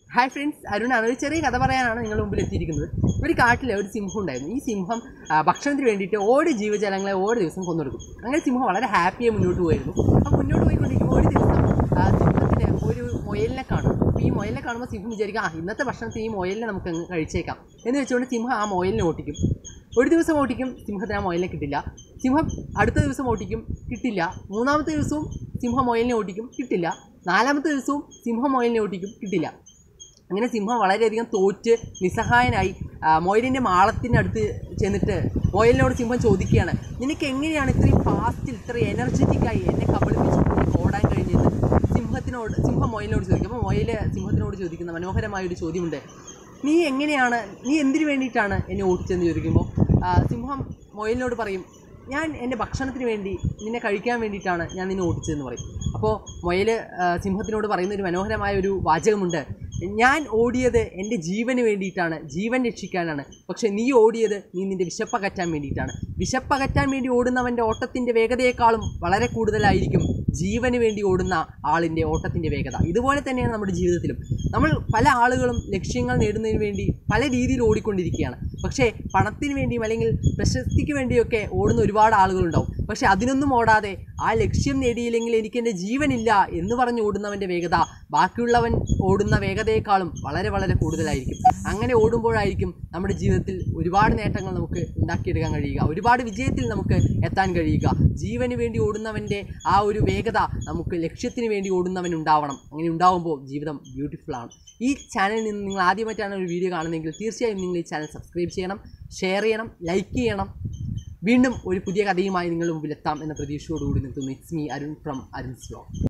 hi friends അരുണാണ് ഒരു ചെറിയ കഥ പറയാനാണ് നിങ്ങളുടെ മുമ്പിൽ എത്തിയിരിക്കുന്നത് ഒരു കാട്ടിലെ ഒരു സിംഹം ഉണ്ടായിരുന്നു ഈ സിംഹം ആ, ഭക്ഷണത്തിന് വേണ്ടിയിട്ട് ഓരോ ജീവജാലങ്ങളെ ഓരോ ദിവസം കൊന്നൊടുക്കും അങ്ങനെ സിംഹം വളരെ ഹാപ്പിയായി മുന്നോട്ട് പോയിരുന്നു അപ്പോൾ മുന്നോട്ട് പോയിക്കൊണ്ടിരിക്കുമ്പോൾ ഒരു ദിവസം ആ, സിംഹത്തിന് ഒരു മുയലിനെ കാണും അപ്പോൾ ഈ മുയലിനെ കാണുമ്പോൾ സിംഹം വിചാരിക്കും ആ ഇന്നത്തെ ഭക്ഷണത്തിന് ഈ മുയലിനെ നമുക്ക് അങ്ങ് കഴിച്ചേക്കാം എന്ന് വെച്ചുകൊണ്ട് സിംഹം ആ മുയലിനെ ഓട്ടിക്കും ഒരു ദിവസം ഓട്ടിക്കും സിംഹത്തിന് ആ മുയലിനെ കിട്ടില്ല സിംഹം അടുത്ത ദിവസം ഓട്ടിക്കും കിട്ടില്ല മൂന്നാമത്തെ ദിവസവും സിംഹം മുയലിനെ ഓട്ടിക്കും കിട്ടില്ല നാലാമത്തെ ദിവസവും സിംഹം മുയലിനെ ഓട്ടിക്കും കിട്ടില്ല അങ്ങനെ സിംഹം വളരെയധികം തോറ്റ് നിസ്സഹായനായി ആ, മൊയലിൻ്റെ മാളത്തിൻ്റെ അടുത്ത് ചെന്നിട്ട് മൊയലിനോട് സിംഹം ചോദിക്കുകയാണ് നിനക്ക് എങ്ങനെയാണ് ഇത്രയും ഫാസ്റ്റിൽ ഇത്ര എനർജറ്റിക്കായി എന്നെ കബളിപ്പിച്ചുകൊണ്ട് നിനക്ക് ഓടാൻ കഴിഞ്ഞത് സിംഹത്തിനോട് സിംഹം മൊയലിനോട് ചോദിക്കും അപ്പോൾ മൊയൽ സിംഹത്തിനോട് ചോദിക്കുന്ന മനോഹരമായ ഒരു ചോദ്യമുണ്ട് നീ എങ്ങനെയാണ് നീ എന്തിനു വേണ്ടിയിട്ടാണ് എന്നെ ഓടിച്ചതെന്ന് ചോദിക്കുമ്പോൾ ആ, സിംഹം മൊയലിനോട് പറയും ഞാൻ എൻ്റെ ഭക്ഷണത്തിന് വേണ്ടി നിന്നെ കഴിക്കാൻ വേണ്ടിയിട്ടാണ് ഞാൻ നിന്നെ ഓടിച്ചതെന്ന് പറയും അപ്പോൾ മൊയൽ സിംഹത്തിനോട് പറയുന്ന ഒരു മനോഹരമായ ഒരു വാചകമുണ്ട് ഞാൻ ഓടിയത് എൻ്റെ ജീവന് വേണ്ടിയിട്ടാണ് ജീവൻ രക്ഷിക്കാനാണ് പക്ഷേ നീ ഓടിയത് നീ നിൻ്റെ വിശപ്പകറ്റാൻ വേണ്ടിയിട്ടാണ് വിശപ്പകറ്റാൻ വേണ്ടി ഓടുന്നവൻ്റെ ഓട്ടത്തിൻ്റെ വേഗതയേക്കാളും വളരെ കൂടുതലായിരിക്കും ജീവന് വേണ്ടി ഓടുന്ന ആളിൻ്റെ ഓട്ടത്തിൻ്റെ വേഗത ഇതുപോലെ തന്നെയാണ് നമ്മുടെ ജീവിതത്തിലും നമ്മൾ പല ആളുകളും ലക്ഷ്യങ്ങൾ നേടുന്നതിന് വേണ്ടി പല രീതിയിൽ ഓടിക്കൊണ്ടിരിക്കുകയാണ് പക്ഷേ പണത്തിന് വേണ്ടിയും അല്ലെങ്കിൽ പ്രശസ്തിക്ക് വേണ്ടിയൊക്കെ ഓടുന്ന ഒരുപാട് ആളുകളുണ്ടാവും പക്ഷേ അതിനൊന്നും ഓടാതെ ആ ലക്ഷ്യം നേടിയില്ലെങ്കിൽ എനിക്ക് എൻ്റെ ജീവനില്ല എന്ന് പറഞ്ഞ് ഓടുന്നവൻ്റെ വേഗത ബാക്കിയുള്ളവൻ ഓടുന്ന വേഗതയെക്കാളും വളരെ വളരെ കൂടുതലായിരിക്കും അങ്ങനെ ഓടുമ്പോഴായിരിക്കും നമ്മുടെ ജീവിതത്തിൽ ഒരുപാട് നേട്ടങ്ങൾ നമുക്ക് ഉണ്ടാക്കിയെടുക്കാൻ കഴിയുക ഒരുപാട് വിജയത്തിൽ നമുക്ക് എത്താൻ കഴിയുക ജീവന് വേണ്ടി ഓടുന്നവൻ്റെ ആ ഒരു വേഗത നമുക്ക് ലക്ഷ്യത്തിന് വേണ്ടി ഓടുന്നവൻ ഉണ്ടാവണം അങ്ങനെ ഉണ്ടാവുമ്പോൾ ജീവിതം ബ്യൂട്ടിഫുൾ ആണ് ഈ ചാനലിൽ നിന്ന് നിങ്ങൾ ആദ്യമായിട്ടാണ് ഒരു വീഡിയോ കാണുന്നതെങ്കിൽ തീർച്ചയായും നിങ്ങൾ ഈ ചാനൽ സബ്സ്ക്രൈബ് ചെയ്യണം ഷെയർ ചെയ്യണം ലൈക്ക് ചെയ്യണം വീണ്ടും ഒരു പുതിയ കഥയുമായി നിങ്ങളുടെ മുമ്പിൽ എത്താം എന്ന പ്രതീക്ഷയോടുകൂടി നിർത്തുന്നു it's me Arun from Arun's vlog